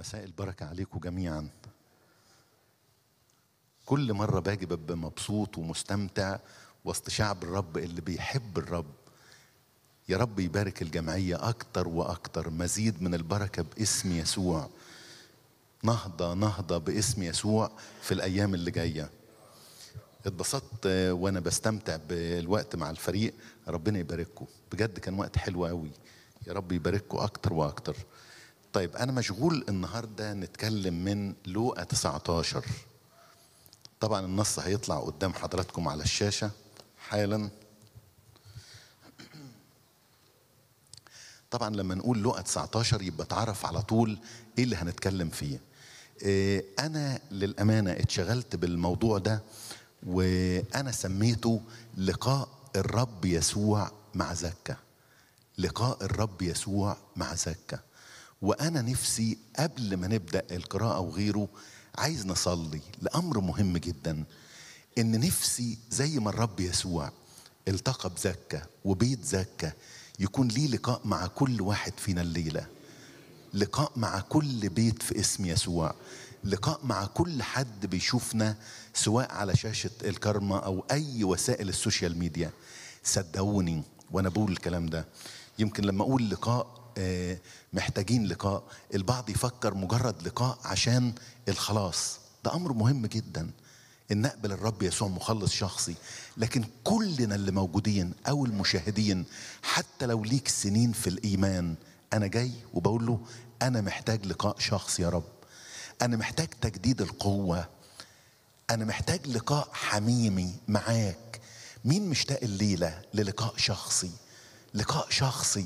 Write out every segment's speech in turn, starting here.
مساء البركة عليكم جميعا كل مرة باجي ببقى مبسوط ومستمتع وسط شعب الرب اللي بيحب الرب يا رب يبارك الجمعية أكتر وأكتر مزيد من البركة باسم يسوع نهضة نهضة باسم يسوع في الأيام اللي جاية اتبسطت وانا بستمتع بالوقت مع الفريق ربنا يبارككم بجد كان وقت حلو قوي يا رب يبارككم اكتر واكتر طيب انا مشغول النهارده نتكلم من لوقا 19 طبعا النص هيطلع قدام حضراتكم على الشاشه حالا طبعا لما نقول لوقا 19 يبقى تعرف على طول ايه اللي هنتكلم فيه إيه انا للامانه اتشغلت بالموضوع ده وانا سميته لقاء الرب يسوع مع زكا لقاء الرب يسوع مع زكا وانا نفسي قبل ما نبدا القراءه وغيره عايز نصلي لامر مهم جدا ان نفسي زي ما الرب يسوع التقى بزكا وبيت زكا يكون ليه لقاء مع كل واحد فينا الليله لقاء مع كل بيت في اسم يسوع لقاء مع كل حد بيشوفنا سواء على شاشة الكرمة أو أي وسائل السوشيال ميديا صدقوني وأنا بقول الكلام ده يمكن لما أقول لقاء محتاجين لقاء البعض يفكر مجرد لقاء عشان الخلاص ده أمر مهم جدا ان نقبل الرب يسوع مخلص شخصي لكن كلنا اللي موجودين او المشاهدين حتى لو ليك سنين في الايمان انا جاي وبقول له انا محتاج لقاء شخصي يا رب انا محتاج تجديد القوه انا محتاج لقاء حميمي معاك مين مشتاق الليله للقاء شخصي لقاء شخصي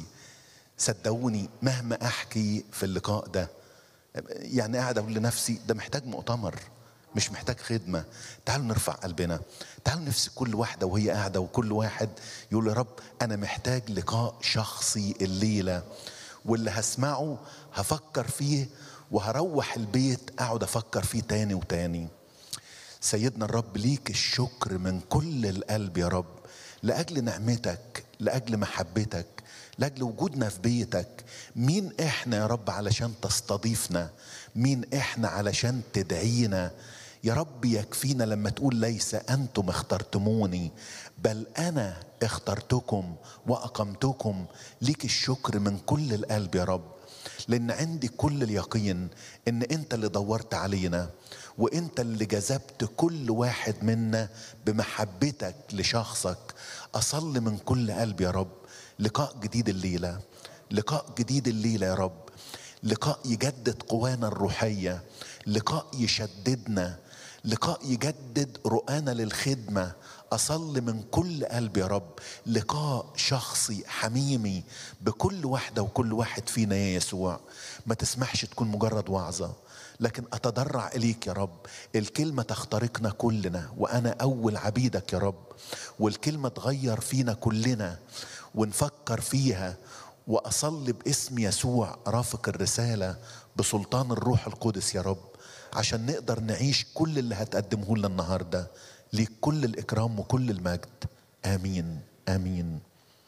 صدقوني مهما احكي في اللقاء ده يعني قاعد اقول لنفسي ده محتاج مؤتمر مش محتاج خدمة تعالوا نرفع قلبنا تعالوا نفسي كل واحدة وهي قاعدة وكل واحد يقول يا رب أنا محتاج لقاء شخصي الليلة واللي هسمعه هفكر فيه وهروح البيت أقعد أفكر فيه تاني وتاني سيدنا الرب ليك الشكر من كل القلب يا رب لأجل نعمتك لأجل محبتك لأجل وجودنا في بيتك مين إحنا يا رب علشان تستضيفنا مين إحنا علشان تدعينا يا رب يكفينا لما تقول ليس أنتم اخترتموني بل أنا اخترتكم وأقمتكم ليك الشكر من كل القلب يا رب لأن عندي كل اليقين إن أنت اللي دورت علينا وأنت اللي جذبت كل واحد منا بمحبتك لشخصك أصلي من كل قلب يا رب لقاء جديد الليلة لقاء جديد الليلة يا رب لقاء يجدد قوانا الروحية لقاء يشددنا لقاء يجدد رؤانا للخدمة أصلي من كل قلب يا رب لقاء شخصي حميمي بكل واحدة وكل واحد فينا يا يسوع ما تسمحش تكون مجرد وعظة لكن أتضرع إليك يا رب الكلمة تخترقنا كلنا وأنا أول عبيدك يا رب والكلمة تغير فينا كلنا ونفكر فيها واصلي باسم يسوع رافق الرساله بسلطان الروح القدس يا رب عشان نقدر نعيش كل اللي هتقدمه لنا النهارده ليك كل الاكرام وكل المجد امين امين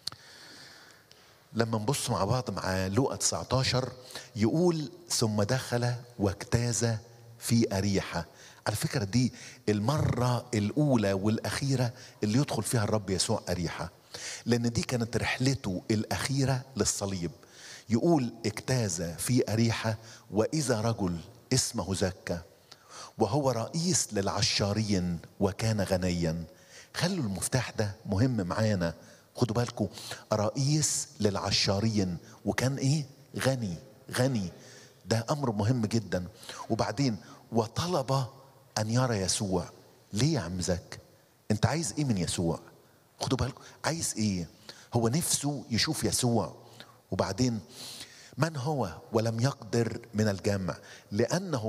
لما نبص مع بعض مع لوقا 19 يقول ثم دخل واجتاز في أريحة على فكرة دي المرة الأولى والأخيرة اللي يدخل فيها الرب يسوع أريحة لأن دي كانت رحلته الأخيرة للصليب يقول اجتاز في أريحة وإذا رجل اسمه زكا وهو رئيس للعشارين وكان غنيا خلوا المفتاح ده مهم معانا خدوا بالكم رئيس للعشارين وكان ايه غني غني ده امر مهم جدا وبعدين وطلب ان يرى يسوع ليه يا عم زك انت عايز ايه من يسوع خدوا بالكم عايز ايه هو نفسه يشوف يسوع وبعدين من هو ولم يقدر من الجمع لانه